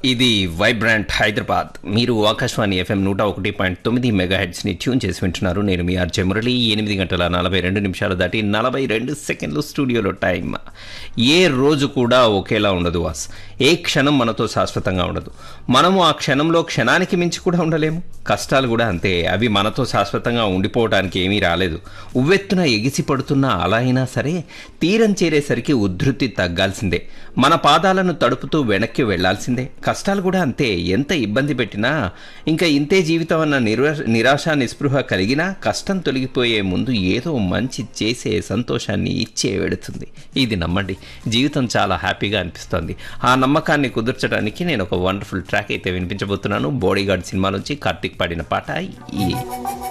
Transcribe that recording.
ఇది వైబ్రాంట్ హైదరాబాద్ మీరు ఆకాశవాణి ఎఫ్ఎం నూట ఒకటి పాయింట్ తొమ్మిది మెగా ని ట్యూన్ చేసి వింటున్నారు నేను మీ ఆర్జే మురళి ఎనిమిది గంటల నలభై రెండు నిమిషాలు దాటి నలభై రెండు సెకండ్లు స్టూడియోలో టైం ఏ రోజు కూడా ఒకేలా ఉండదు వాస్ ఏ క్షణం మనతో శాశ్వతంగా ఉండదు మనము ఆ క్షణంలో క్షణానికి మించి కూడా ఉండలేము కష్టాలు కూడా అంతే అవి మనతో శాశ్వతంగా ఉండిపోవడానికి ఏమీ రాలేదు ఉవ్వెత్తున ఎగిసి పడుతున్న అలా అయినా సరే తీరం చేరేసరికి ఉద్ధృతి తగ్గాల్సిందే మన పాదాలను తడుపుతూ వెనక్కి వెళ్లాల్సిందే కష్టాలు కూడా అంతే ఎంత ఇబ్బంది పెట్టినా ఇంకా ఇంతే జీవితం అన్న నిరా నిరాశ నిస్పృహ కలిగినా కష్టం తొలగిపోయే ముందు ఏదో మంచి చేసే సంతోషాన్ని ఇచ్చే వెడుతుంది ఇది నమ్మండి జీవితం చాలా హ్యాపీగా అనిపిస్తోంది ఆ నమ్మకాన్ని కుదుర్చడానికి నేను ఒక వండర్ఫుల్ ట్రాక్ అయితే వినిపించబోతున్నాను బాడీగార్డ్ సినిమా నుంచి కార్తిక్ పాడిన పాట ఈ